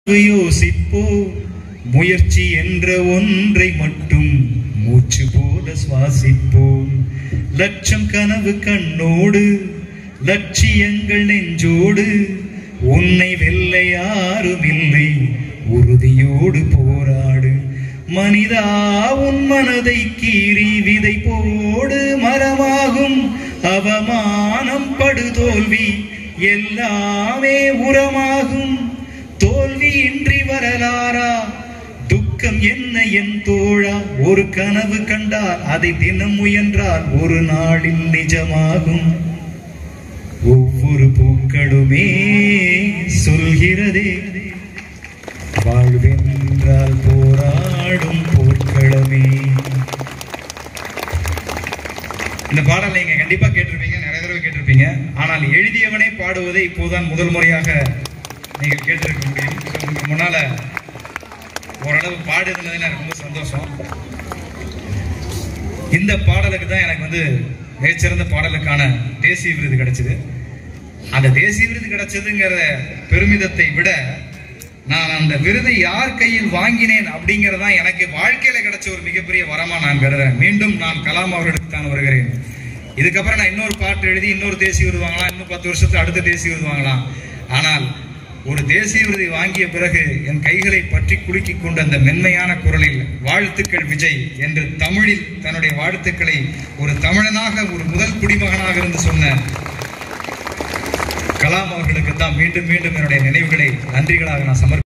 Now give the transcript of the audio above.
யோசிப்போம் முயற்சி என்ற ஒன்றை மட்டும் மூச்சு போல சுவாசிப்போம் லட்சம் கனவு கண்ணோடு லட்சியங்கள் நெஞ்சோடு உன்னை வெல்ல யாரும் இல்லை உறுதியோடு போராடு மனிதா உன் மனதை கீறி விதை போடு மரமாகும் அவமானம் படுதோல்வி எல்லாமே உரமாகும் தோல்வியின்றி வரலாறா துக்கம் என்ன என் தோழா ஒரு கனவு கண்டால் அதை தினம் முயன்றால் ஒரு நாளில் நிஜமாகும் ஒவ்வொரு பூக்களுமே சொல்கிறதே வாழ்வென்றால் போராடும் போர்க்களமே இந்த பாடல் நீங்க கண்டிப்பா கேட்டிருப்பீங்க நிறைய தடவை கேட்டிருப்பீங்க ஆனால் எழுதியவனே பாடுவதை இப்போதுதான் முதல் முறையாக நீங்கள் கேட்டிருக்க முடியும் So, உங்களுக்கு முன்னால ஓரளவு பாடுதுனது எனக்கு ரொம்ப சந்தோஷம் இந்த பாடலுக்கு தான் எனக்கு வந்து மிகச்சிறந்த பாடலுக்கான தேசிய விருது கிடைச்சது அந்த தேசிய விருது கிடைச்சதுங்கிற பெருமிதத்தை விட நான் அந்த விருதை யார் கையில் வாங்கினேன் அப்படிங்கறதான் எனக்கு வாழ்க்கையில கிடைச்ச ஒரு மிகப்பெரிய வரமா நான் கருதுறேன் மீண்டும் நான் கலாம் அவர்களுக்கு தான் வருகிறேன் இதுக்கப்புறம் நான் இன்னொரு பாட்டு எழுதி இன்னொரு தேசிய விருது வாங்கலாம் இன்னும் பத்து வருஷத்துக்கு அடுத்த தேசிய விருது வாங்கலாம் ஆனால் ஒரு தேசிய விருதை வாங்கிய பிறகு என் கைகளை பற்றி குலுக்கிக் கொண்ட அந்த மென்மையான குரலில் வாழ்த்துக்கள் விஜய் என்று தமிழில் தன்னுடைய வாழ்த்துக்களை ஒரு தமிழனாக ஒரு முதல் குடிமகனாக இருந்து சொன்ன கலாம் அவர்களுக்கு தான் மீண்டும் மீண்டும் என்னுடைய நினைவுகளை நன்றிகளாக நான் சமர்ப்பி